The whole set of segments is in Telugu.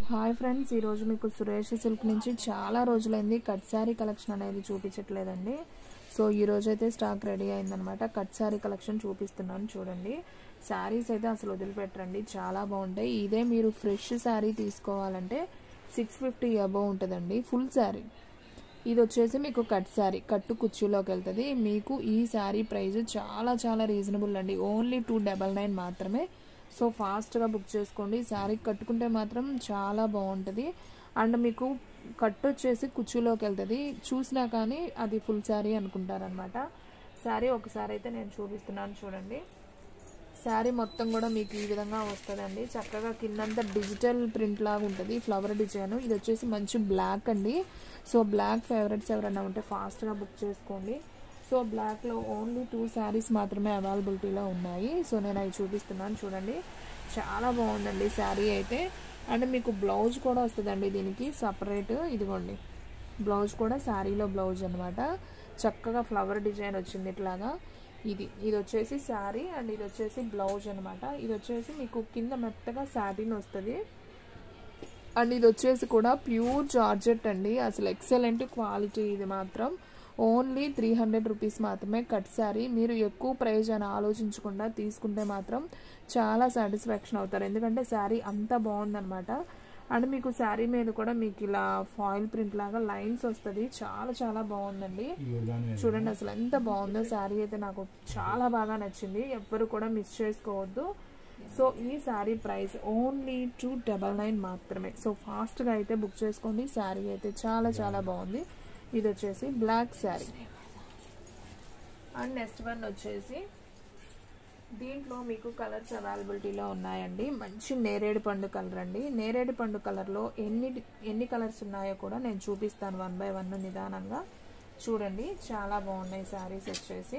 హాయ్ ఫ్రెండ్స్ ఈరోజు మీకు సురేష్ సిల్క్ నుంచి చాలా రోజులైంది కట్ శారీ కలెక్షన్ అనేది చూపించట్లేదండి సో ఈ రోజు అయితే స్టాక్ రెడీ అయిందనమాట కట్ శారీ కలెక్షన్ చూపిస్తున్నాను చూడండి శారీస్ అయితే అసలు వదిలిపెట్టరండి చాలా బాగుంటాయి ఇదే మీరు ఫ్రెష్ శారీ తీసుకోవాలంటే సిక్స్ ఫిఫ్టీ అబవ్ ఉంటుందండి ఫుల్ శారీ ఇది వచ్చేసి మీకు కట్ శారీ కట్టు కుర్చీలోకి వెళ్తుంది మీకు ఈ శారీ ప్రైస్ చాలా చాలా రీజనబుల్ అండి ఓన్లీ టూ డబల్ నైన్ మాత్రమే సో ఫాస్ట్గా బుక్ చేసుకోండి శారీ కట్టుకుంటే మాత్రం చాలా బాగుంటుంది అండ్ మీకు కట్టు వచ్చేసి కుర్చీలోకి వెళ్తుంది చూసినా కానీ అది ఫుల్ శారీ అనుకుంటారనమాట శారీ ఒకసారి అయితే నేను చూపిస్తున్నాను చూడండి శారీ మొత్తం కూడా మీకు ఈ విధంగా వస్తుందండి చక్కగా కిందంతా డిజిటల్ ప్రింట్ లాగా ఉంటుంది ఫ్లవర్ డిజైన్ ఇది వచ్చేసి మంచి బ్లాక్ అండి సో బ్లాక్ ఫేవరెట్స్ ఎవరైనా ఉంటే ఫాస్ట్గా బుక్ చేసుకోండి సో బ్లాక్లో ఓన్లీ టూ శారీస్ మాత్రమే అవైలబిలిటీలో ఉన్నాయి సో నేను అవి చూపిస్తున్నాను చూడండి చాలా బాగుందండి శారీ అయితే అండ్ మీకు బ్లౌజ్ కూడా వస్తుందండి దీనికి సపరేట్ ఇదిగోండి బ్లౌజ్ కూడా శారీలో బ్లౌజ్ అనమాట చక్కగా ఫ్లవర్ డిజైన్ వచ్చింది ఇట్లాగా ఇది ఇది వచ్చేసి శారీ అండ్ ఇది వచ్చేసి బ్లౌజ్ అనమాట ఇది వచ్చేసి మీకు కింద మెత్తగా శారీన్ వస్తుంది అండ్ ఇది వచ్చేసి కూడా ప్యూర్ జార్జెట్ అండి అసలు ఎక్సలెంట్ క్వాలిటీ ఇది మాత్రం ఓన్లీ త్రీ హండ్రెడ్ రూపీస్ మాత్రమే కట్ శారీ మీరు ఎక్కువ ప్రైజ్ అని ఆలోచించకుండా తీసుకుంటే మాత్రం చాలా సాటిస్ఫాక్షన్ అవుతారు ఎందుకంటే శారీ అంత బాగుందనమాట అండ్ మీకు శారీ మీద కూడా మీకు ఇలా ఫాయిల్ ప్రింట్ లాగా లైన్స్ వస్తుంది చాలా చాలా బాగుందండి చూడండి అసలు ఎంత బాగుందో శారీ అయితే నాకు చాలా బాగా నచ్చింది ఎవ్వరు కూడా మిస్ చేసుకోవద్దు సో ఈ sari price only two double nine మాత్రమే సో ఫాస్ట్గా అయితే బుక్ చేసుకోండి శారీ అయితే చాలా చాలా బాగుంది ఇది వచ్చేసి black sari and next one వచ్చేసి దీంట్లో మీకు కలర్స్ అవైలబిలిటీలో ఉన్నాయండి మంచి నేరేడు పండు కలర్ అండి నేరేడు పండు కలర్లో ఎన్ని ఎన్ని కలర్స్ ఉన్నాయో కూడా నేను చూపిస్తాను వన్ బై వన్ నిదానంగా చూడండి చాలా బాగున్నాయి శారీస్ వచ్చేసి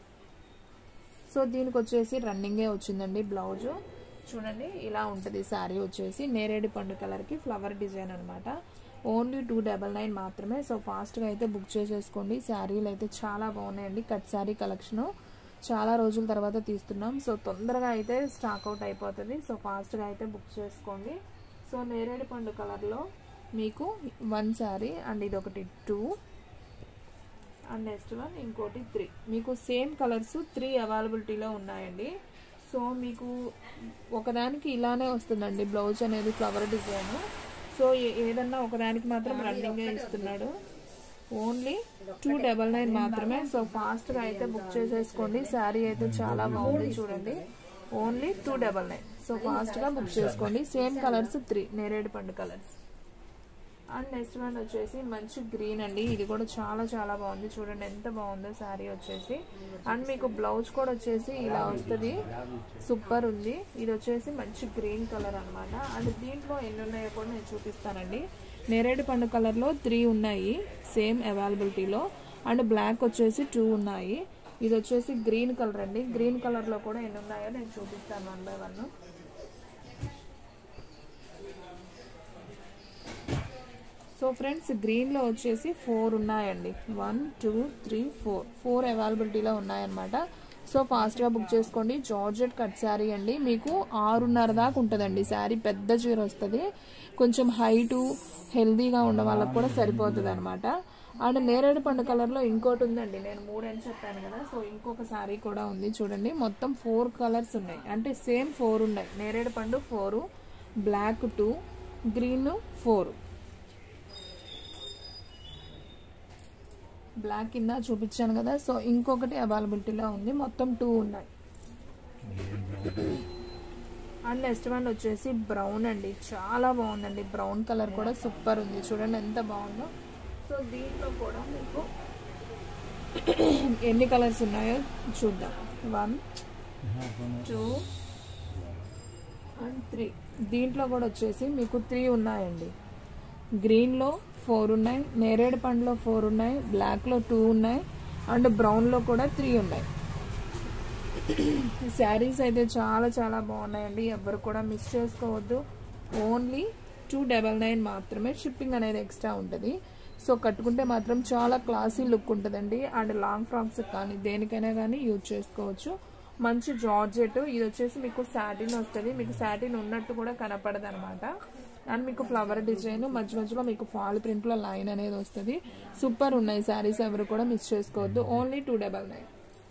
సో దీనికి వచ్చేసి రన్నింగే వచ్చిందండి బ్లౌజు చూడండి ఇలా ఉంటుంది శారీ వచ్చేసి నేరేడు పండు కలర్కి ఫ్లవర్ డిజైన్ అనమాట ఓన్లీ టూ డబల్ నైన్ మాత్రమే సో ఫాస్ట్గా అయితే బుక్ చేసేసుకోండి శారీలు అయితే చాలా బాగున్నాయండి కట్ శారీ కలెక్షను చాలా రోజుల తర్వాత తీస్తున్నాం సో తొందరగా అయితే స్టాక్ అవుట్ అయిపోతుంది సో ఫాస్ట్గా అయితే బుక్ చేసుకోండి సో నేరేడు పండు కలర్లో మీకు వన్ శారీ అండ్ ఇది ఒకటి టూ అండ్ నెక్స్ట్ వన్ ఇంకోటి త్రీ మీకు సేమ్ కలర్స్ త్రీ అవైలబిలిటీలో ఉన్నాయండి సో మీకు ఒకదానికి ఇలానే వస్తుందండి బ్లౌజ్ అనేది ఫ్లవర్ డిజైన్ సో ఏదన్నా ఒకదానికి మాత్రం రన్నింగ్ ఇస్తున్నాడు ఓన్లీ టూ డబల్ నైన్ మాత్రమే సో ఫాస్ట్గా అయితే బుక్ చేసేసుకోండి శారీ అయితే చాలా బాగుంది చూడండి only two double nine so ఫాస్ట్గా బుక్ చేసుకోండి సేమ్ కలర్స్ త్రీ నేరేడు పండు కలర్స్ అండ్ నెక్స్ట్ వన్ వచ్చేసి మంచి గ్రీన్ అండి ఇది కూడా చాలా చాలా బాగుంది చూడండి ఎంత బాగుందో శారీ వచ్చేసి అండ్ మీకు బ్లౌజ్ కూడా వచ్చేసి ఇలా వస్తుంది సూపర్ ఉంది ఇది వచ్చేసి మంచి గ్రీన్ కలర్ అనమాట అండ్ దీంట్లో ఎన్ని ఉన్నాయో కూడా నేను చూపిస్తానండి నేరేడు పండు కలర్లో త్రీ ఉన్నాయి సేమ్ అవైలబిలిటీలో అండ్ బ్లాక్ వచ్చేసి టూ ఉన్నాయి ఇది వచ్చేసి గ్రీన్ కలర్ అండి గ్రీన్ కలర్లో కూడా ఎన్ని ఉన్నాయో నేను చూపిస్తాను one by one so friends గ్రీన్లో వచ్చేసి ఫోర్ ఉన్నాయండి one two three four four అవైలబిలిటీలో ఉన్నాయన్నమాట సో ఫాస్ట్గా బుక్ చేసుకోండి జార్జెట్ కట్ శారీ అండి మీకు ఆరున్నర దాకా ఉంటుందండి శారీ పెద్ద చీర వస్తుంది కొంచెం హైటు హెల్దీగా ఉన్న వాళ్ళకి కూడా సరిపోతుంది అనమాట అండ్ నేరేడు పండు కలర్లో ఇంకోటి ఉందండి నేను మూడు అని చెప్పాను కదా సో ఇంకొక శారీ కూడా ఉంది చూడండి మొత్తం ఫోర్ కలర్స్ ఉన్నాయి అంటే సేమ్ ఫోర్ ఉన్నాయి నేరేడు పండు four black two green four black కింద చూపించాను కదా సో ఇంకొకటి అవైలబిలిటీలో ఉంది మొత్తం టూ ఉన్నాయి అండ్ నెక్స్ట్ వన్ వచ్చేసి బ్రౌన్ అండి చాలా బాగుందండి బ్రౌన్ కలర్ కూడా సూపర్ ఉంది చూడండి ఎంత బాగుందో సో దీంట్లో కూడా మీకు ఎన్ని కలర్స్ ఉన్నాయో చూద్దాం వన్ టూ అండ్ త్రీ దీంట్లో కూడా వచ్చేసి మీకు త్రీ ఉన్నాయండి గ్రీన్లో ఫోర్ ఉన్నాయి నేరేడు పండులో ఫోర్ ఉన్నాయి బ్లాక్లో టూ ఉన్నాయి అండ్ బ్రౌన్లో కూడా త్రీ ఉన్నాయి శారీస్ అయితే చాలా చాలా బాగున్నాయండి ఎవరు కూడా మిస్ చేసుకోవద్దు ఓన్లీ టూ డబల్ నైన్ మాత్రమే షిప్పింగ్ అనేది ఎక్స్ట్రా ఉంటుంది సో కట్టుకుంటే మాత్రం చాలా క్లాసీ లుక్ ఉంటుందండి అండ్ లాంగ్ ఫ్రాక్స్ కానీ దేనికైనా కానీ యూజ్ చేసుకోవచ్చు మంచి జార్జెట్ ఇది వచ్చేసి మీకు సాటిన్ వస్తుంది మీకు సాటిన్ ఉన్నట్టు కూడా కనపడదు అనమాట అండ్ మీకు ఫ్లవర్ డిజైన్ మధ్య మధ్యలో మీకు ఫాల్ ప్రింట్లో లైన్ అనేది వస్తుంది సూపర్ ఉన్నాయి శారీస్ ఎవరు కూడా మిస్ చేసుకోవద్దు only two double nine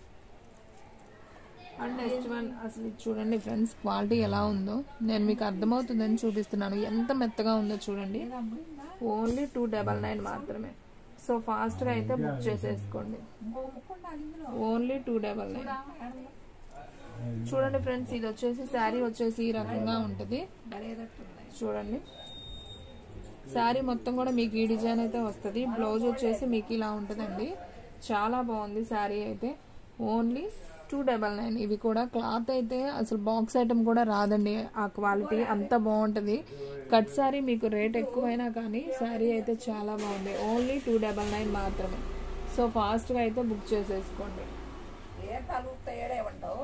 and next one అసలు ఇది చూడండి ఫ్రెండ్స్ క్వాలిటీ ఎలా ఉందో నేను మీకు అర్థమవుతుందని చూపిస్తున్నాను ఎంత మెత్తగా ఉందో చూడండి ఓన్లీ టూ డబల్ నైన్ మాత్రమే సో ఫాస్ట్గా అయితే బుక్ చేసేసుకోండి ఓన్లీ టూ డబల్ నైన్ చూడండి ఫ్రెండ్స్ ఇది వచ్చేసి శారీ వచ్చేసి ఈ రకంగా ఉంటుంది చూడండి శారీ మొత్తం కూడా మీకు ఈ డిజైన్ అయితే వస్తుంది బ్లౌజ్ వచ్చేసి మీకు ఇలా ఉంటుందండి చాలా బాగుంది శారీ అయితే ఓన్లీ టూ డబల్ నైన్ ఇవి కూడా క్లాత్ అయితే అసలు బాక్స్ ఐటమ్ కూడా రాదండి ఆ క్వాలిటీ అంత బాగుంటుంది కట్ శారీ మీకు రేట్ ఎక్కువైనా కానీ శారీ అయితే చాలా బాగుంది ఓన్లీ టూ డబల్ నైన్ మాత్రమే సో ఫాస్ట్గా అయితే బుక్ చేసేసుకోండి ఏ తలుపుతా ఏడేమంటావు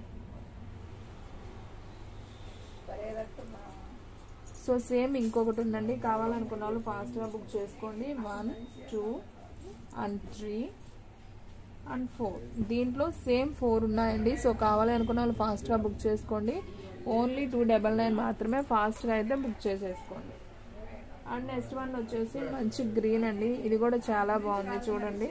పరేదట్టున్నా సో సేమ్ ఇంకొకటి ఉందండి కావాలనుకున్న వాళ్ళు ఫాస్ట్గా బుక్ చేసుకోండి one two and three and four దీంట్లో సేమ్ ఫోర్ ఉన్నాయండి సో కావాలి అనుకున్న వాళ్ళు ఫాస్ట్గా బుక్ చేసుకోండి ఓన్లీ టూ డబల్ నైన్ మాత్రమే ఫాస్ట్గా అయితే బుక్ చేసేసుకోండి అండ్ నెక్స్ట్ వన్ వచ్చేసి మంచి గ్రీన్ అండి ఇది కూడా చాలా బాగుంది చూడండి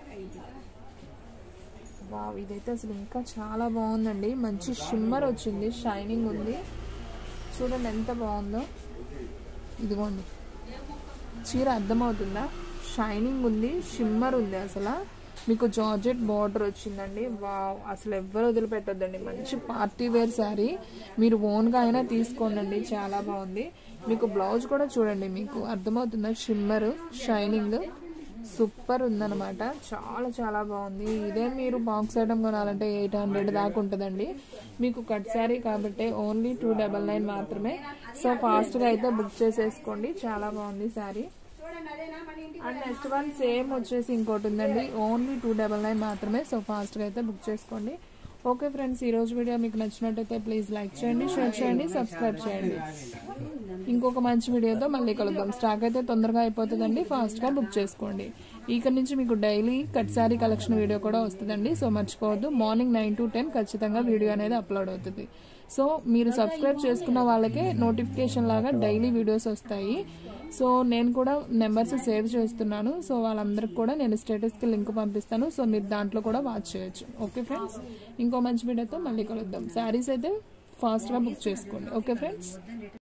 వావ్ ఇదైతే అసలు ఇంకా చాలా బాగుందండి మంచి షిమ్మర్ వచ్చింది షైనింగ్ ఉంది చూడండి ఎంత బాగుందో ఇదిగోండి చీర అర్థమవుతుందా షైనింగ్ ఉంది షిమ్మర్ ఉంది అసలు మీకు జార్జెట్ బార్డర్ వచ్చిందండి వావ్ అసలు ఎవ్వరు వదిలిపెట్టొద్దండి మంచి పార్టీ వేర్ శారీ మీరు ఓన్గా అయినా తీసుకోండి చాలా బాగుంది మీకు బ్లౌజ్ కూడా చూడండి మీకు అర్థమవుతుందా షిమ్మర్ షైనింగ్ సూపర్ ఉందన్నమాట చాలా చాలా బాగుంది ఇదే మీరు బాక్స్ ఐటమ్ కొనాలంటే ఎయిట్ హండ్రెడ్ దాకా ఉంటుందండి మీకు కట్ శారీ కాబట్టి ఓన్లీ టూ డబల్ నైన్ మాత్రమే సో ఫాస్ట్గా అయితే బుక్ చేసేసుకోండి చాలా బాగుంది sari and next one same వచ్చేసి ఇంకోటి ఉందండి ఓన్లీ టూ డబల్ నైన్ మాత్రమే సో ఫాస్ట్గా అయితే బుక్ చేసుకోండి ఓకే ఫ్రెండ్స్ ఈ రోజు వీడియో మీకు నచ్చినట్టయితే ప్లీజ్ లైక్ చేయండి షేర్ చేయండి సబ్స్క్రైబ్ చేయండి ఇంకొక మంచి వీడియోతో మళ్ళీ కలుద్దాం స్టాక్ అయితే తొందరగా అయిపోతుందండి ఫాస్ట్గా బుక్ చేసుకోండి ఇక్కడ నుంచి మీకు daily cut sari collection video కూడా వస్తుందండి సో మర్చిపోవద్దు మార్నింగ్ నైన్ టు టెన్ ఖచ్చితంగా వీడియో అనేది అప్లోడ్ అవుతుంది సో మీరు సబ్స్క్రైబ్ చేసుకున్న వాళ్ళకే నోటిఫికేషన్ లాగా డైలీ వీడియోస్ వస్తాయి సో నేను కూడా నెంబర్స్ సేవ్ చేస్తున్నాను సో వాళ్ళందరికి కూడా నేను స్టేటస్కి లింక్ పంపిస్తాను సో మీరు దాంట్లో కూడా వాచ్ చేయొచ్చు ఓకే ఫ్రెండ్స్ ఇంకో మంచి వీడియోతో మళ్ళీ కలుద్దాం శారీస్ అయితే ఫాస్ట్గా బుక్ చేసుకోండి ఓకే ఫ్రెండ్స్